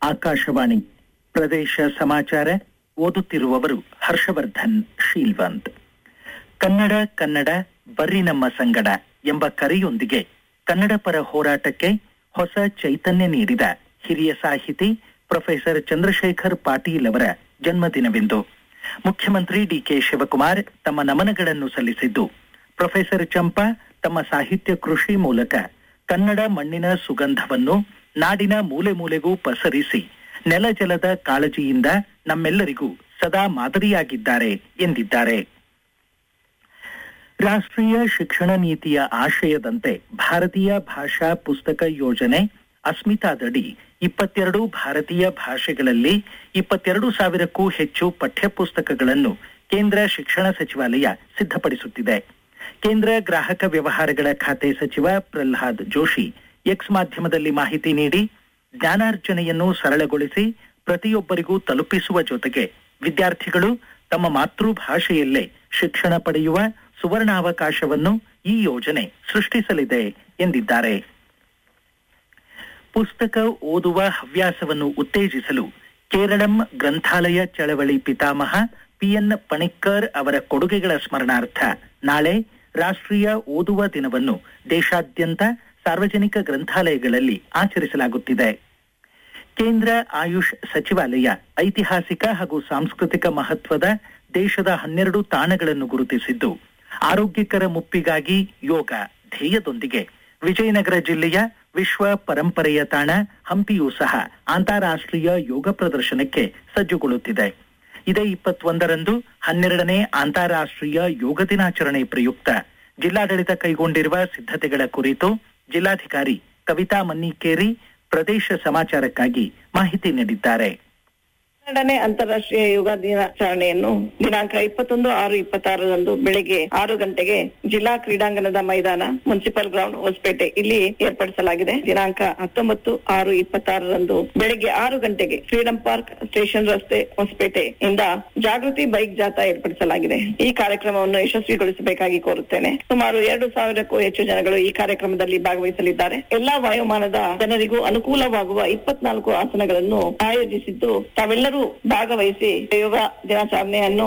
ಆಕಾಶವಾಣಿ ಪ್ರದೇಶ ಸಮಾಚಾರ ಓದುತ್ತಿರುವವರು ಹರ್ಷವರ್ಧನ್ ಶೀಲ್ವಂತ್ ಕನ್ನಡ ಕನ್ನಡ ಬರ್ರಿ ನಮ್ಮ ಸಂಗಡ ಎಂಬ ಕರೆಯೊಂದಿಗೆ ಕನ್ನಡ ಪರ ಹೋರಾಟಕ್ಕೆ ಹೊಸ ಚೈತನ್ಯ ನೀಡಿದ ಹಿರಿಯ ಸಾಹಿತಿ ಪ್ರೊಫೆಸರ್ ಚಂದ್ರಶೇಖರ್ ಪಾಟೀಲ್ ಅವರ ಜನ್ಮದಿನವಿಂದು ಮುಖ್ಯಮಂತ್ರಿ ಡಿಕೆ ಶಿವಕುಮಾರ್ ತಮ್ಮ ನಮನಗಳನ್ನು ಸಲ್ಲಿಸಿದ್ದು ಪ್ರೊಫೆಸರ್ ಚಂಪಾ ತಮ್ಮ ಸಾಹಿತ್ಯ ಕೃಷಿ ಮೂಲಕ ಕನ್ನಡ ಮಣ್ಣಿನ ಸುಗಂಧವನ್ನು ನಾಡಿನ ಮೂಲೆ ಮೂಲೆಗೂ ಪಸರಿಸಿ ನೆಲ ಜಲದ ಕಾಳಜಿಯಿಂದ ನಮ್ಮೆಲ್ಲರಿಗೂ ಸದಾ ಮಾದರಿಯಾಗಿದ್ದಾರೆ ಎಂದಿದ್ದಾರೆ ರಾಷ್ಟ್ರೀಯ ಶಿಕ್ಷಣ ನೀತಿಯ ಆಶಯದಂತೆ ಭಾರತೀಯ ಭಾಷಾ ಪುಸ್ತಕ ಯೋಜನೆ ಅಸ್ಮಿತಾದಡಿ ಇಪ್ಪತ್ತೆರಡು ಭಾರತೀಯ ಭಾಷೆಗಳಲ್ಲಿ ಇಪ್ಪತ್ತೆರಡು ಸಾವಿರಕ್ಕೂ ಹೆಚ್ಚು ಪಠ್ಯಪುಸ್ತಕಗಳನ್ನು ಕೇಂದ್ರ ಶಿಕ್ಷಣ ಸಚಿವಾಲಯ ಸಿದ್ಧಪಡಿಸುತ್ತಿದೆ ಕೇಂದ್ರ ಗ್ರಾಹಕ ವ್ಯವಹಾರಗಳ ಖಾತೆ ಸಚಿವ ಪ್ರಹ್ಲಾದ್ ಜೋಶಿ ಎಕ್ಸ್ ಮಾಧ್ಯಮದಲ್ಲಿ ಮಾಹಿತಿ ನೀಡಿ ಜ್ಞಾನಾರ್ಜನೆಯನ್ನು ಸರಳಗೊಳಿಸಿ ಪ್ರತಿಯೊಬ್ಬರಿಗೂ ತಲುಪಿಸುವ ಜೊತೆಗೆ ವಿದ್ಯಾರ್ಥಿಗಳು ತಮ್ಮ ಮಾತೃಭಾಷೆಯಲ್ಲೇ ಶಿಕ್ಷಣ ಪಡೆಯುವ ಸುವರ್ಣಾವಕಾಶವನ್ನು ಈ ಯೋಜನೆ ಸೃಷ್ಟಿಸಲಿದೆ ಎಂದಿದ್ದಾರೆ ಪುಸ್ತಕ ಓದುವ ಹವ್ಯಾಸವನ್ನು ಉತ್ತೇಜಿಸಲು ಕೇರಳಂ ಗ್ರಂಥಾಲಯ ಚಳವಳಿ ಪಿತಾಮಹ ಪಿಎನ್ ಪಣಿಕ್ಕರ್ ಅವರ ಕೊಡುಗೆಗಳ ಸ್ಮರಣಾರ್ಥ ನಾಳೆ ರಾಷ್ಟ್ರೀಯ ಓದುವ ದಿನವನ್ನು ದೇಶಾದ್ಯಂತ ಸಾರ್ವಜನಿಕ ಗ್ರಂಥಾಲಯಗಳಲ್ಲಿ ಆಚರಿಸಲಾಗುತ್ತಿದೆ ಕೇಂದ್ರ ಆಯುಷ್ ಸಚಿವಾಲಯ ಐತಿಹಾಸಿಕ ಹಾಗೂ ಸಾಂಸ್ಕೃತಿಕ ಮಹತ್ವದ ದೇಶದ ಹನ್ನೆರಡು ತಾಣಗಳನ್ನು ಗುರುತಿಸಿದ್ದು ಆರೋಗ್ಯಕರ ಮುಪ್ಪಿಗಾಗಿ ಯೋಗ ಧ್ಯೇಯದೊಂದಿಗೆ ವಿಜಯನಗರ ಜಿಲ್ಲೆಯ ವಿಶ್ವ ಪರಂಪರೆಯ ತಾಣ ಹಂಪಿಯೂ ಸಹ ಅಂತಾರಾಷ್ಟ್ರೀಯ ಯೋಗ ಪ್ರದರ್ಶನಕ್ಕೆ ಸಜ್ಜುಗೊಳ್ಳುತ್ತಿದೆ ಇದೇ ಇಪ್ಪತ್ತೊಂದರಂದು ಹನ್ನೆರಡನೇ ಅಂತಾರಾಷ್ಟ್ರೀಯ ಯೋಗ ದಿನಾಚರಣೆ ಪ್ರಯುಕ್ತ ಜಿಲ್ಲಾಡಳಿತ ಕೈಗೊಂಡಿರುವ ಸಿದ್ಧತೆಗಳ ಕುರಿತು ಜಿಲ್ಲಾಧಿಕಾರಿ ಕವಿತಾ ಮನ್ನಿಕೇರಿ ಪ್ರದೇಶ ಸಮಾಚಾರಕ್ಕಾಗಿ ಮಾಹಿತಿ ನೀಡಿದ್ದಾರೆ ಹನ್ನೆರಡನೇ ಅಂತಾರಾಷ್ಟ್ರೀಯ ಯೋಗ ದಿನಾಚರಣೆಯನ್ನು ದಿನಾಂಕ ಇಪ್ಪತ್ತೊಂದು ಆರು ಇಪ್ಪತ್ತಾರರಂದು ಬೆಳಿಗ್ಗೆ ಆರು ಗಂಟೆಗೆ ಜಿಲ್ಲಾ ಕ್ರೀಡಾಂಗಣದ ಮೈದಾನ ಮುನ್ಸಿಪಲ್ ಗ್ರೌಂಡ್ ಹೊಸಪೇಟೆ ಇಲ್ಲಿ ಏರ್ಪಡಿಸಲಾಗಿದೆ ದಿನಾಂಕ ಹತ್ತೊಂಬತ್ತು ಆರು ಇಪ್ಪತ್ತಾರರಂದು ಬೆಳಿಗ್ಗೆ ಆರು ಗಂಟೆಗೆ ಫ್ರೀಡಂ ಪಾರ್ಕ್ ಸ್ಟೇಷನ್ ರಸ್ತೆ ಹೊಸಪೇಟೆ ಇಂದ ಜಾಗೃತಿ ಬೈಕ್ ಜಾಥಾ ಏರ್ಪಡಿಸಲಾಗಿದೆ ಈ ಕಾರ್ಯಕ್ರಮವನ್ನು ಯಶಸ್ವಿಗೊಳಿಸಬೇಕಾಗಿ ಕೋರುತ್ತೇನೆ ಸುಮಾರು ಎರಡು ಸಾವಿರಕ್ಕೂ ಹೆಚ್ಚು ಜನಗಳು ಈ ಕಾರ್ಯಕ್ರಮದಲ್ಲಿ ಭಾಗವಹಿಸಲಿದ್ದಾರೆ ಎಲ್ಲಾ ವಯೋಮಾನದ ಜನರಿಗೂ ಅನುಕೂಲವಾಗುವ ಇಪ್ಪತ್ನಾಲ್ಕು ಆಸನಗಳನ್ನು ಆಯೋಜಿಸಿದ್ದು ತಾವೆಲ್ಲರೂ ಭಾಗವಹಿಸಿ ಯೋಗ ದಿನಾಚರಣೆಯನ್ನು